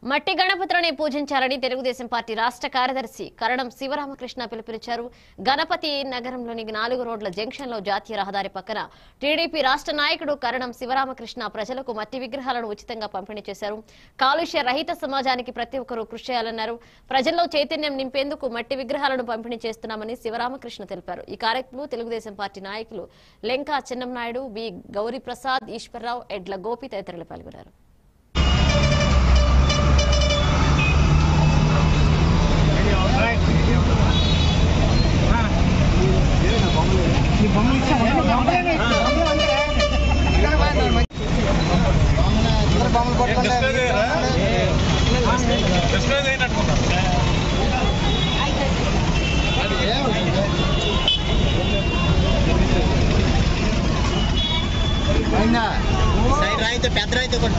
మట్టి గణపతులని పూజించాలని తెలుగుదేశం పార్టీ రాష్ట్ర కార్యదర్శి కరణం శివరామకృష్ణ పిలుపునిచ్చారు గణపతి నగరంలోని నాలుగు రోడ్ల జంక్షన్ లో జాతీయ రహదారి పక్కన టీడీపీ రాష్ట్ర నాయకుడు కరణం శివరామకృష్ణ ప్రజలకు మట్టి విగ్రహాలను ఉచితంగా పంపిణీ చేశారు కాలుష్య రహిత సమాజానికి ప్రతి ఒక్కరూ కృషి చేయాలన్నారు ప్రజల్లో చైతన్యం నింపేందుకు మట్టి విగ్రహాలను పంపిణీ చేస్తున్నామని శివరామకృష్ణ తెలిపారు ఈ కార్యక్రమంలో తెలుగుదేశం పార్టీ నాయకులు లెంకా చిన్నంనాయుడు బి గౌరీప్రసాద్ ఈశ్వరరావు ఎడ్ల గోపి తదితరులు పాల్గొన్నారు సైడ్ రాయితే పెద్ద రాయితే కొట్టు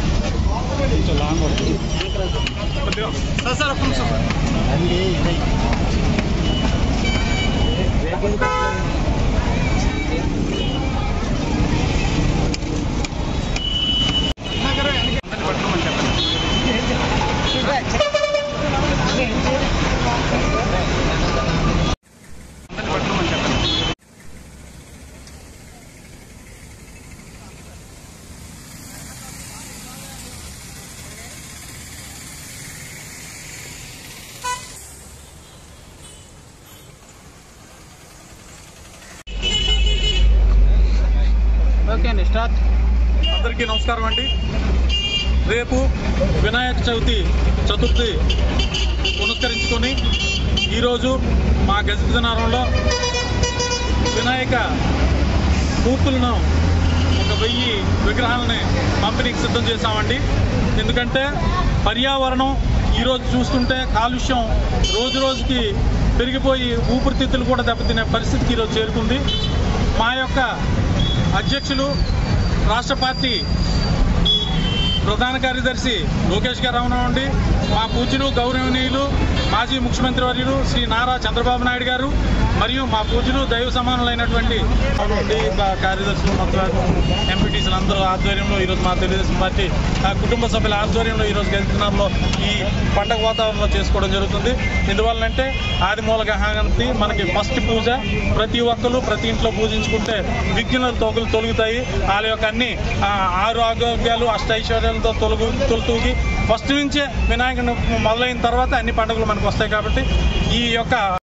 ఓకే అండి స్టార్ట్ అందరికీ నమస్కారం అండి రేపు వినాయక చవితి చతుర్థి పునస్కరించుకొని ఈరోజు మా గజనారంలో వినాయక మూర్తులను ఒక వెయ్యి విగ్రహాలని పంపిణీకి సిద్ధం చేశామండి ఎందుకంటే పర్యావరణం ఈరోజు చూస్తుంటే కాలుష్యం రోజు రోజుకి పెరిగిపోయి ఊపిరితిత్తులు కూడా దెబ్బతినే పరిస్థితికి ఈరోజు చేరుకుంది మా యొక్క అధ్యక్షులు రాష్ట్ర పార్టీ ప్రధాన కార్యదర్శి లోకేష్ గారు అవునండి మా పూజ్యులు గౌరవనీయులు మాజీ ముఖ్యమంత్రి వర్యులు శ్రీ నారా చంద్రబాబు నాయుడు గారు మరియు మా పూజ్యులు దైవ సమానులైనటువంటి అవునండి, మా కార్యదర్శులు మొత్తం ఎంపీటీసీలు అందరూ ఆధ్వర్యంలో ఈరోజు మా తెలుగుదేశం పార్టీ ఆ కుటుంబ సభ్యుల ఆధ్వర్యంలో ఈరోజు గెలుస్తున్నారులో ఈ పండగ వాతావరణంలో చేసుకోవడం జరుగుతుంది ఎందువల్లంటే ఆదిమూల గణపతి మనకి ఫస్ట్ పూజ ప్రతి ఒక్కరు ప్రతి ఇంట్లో పూజించుకుంటే విఘ్నులు తొగులు తొలుగుతాయి వాళ్ళ యొక్క అన్ని ఆ, ఆరు ఆరోగ్యాలు అష్టైశ్వర్యాలతో తొలుగు తొలుతూగి ఫస్ట్ నుంచే వినాయకుని మొదలైన తర్వాత అన్ని పండుగలు మనకు వస్తాయి కాబట్టి ఈ యొక్క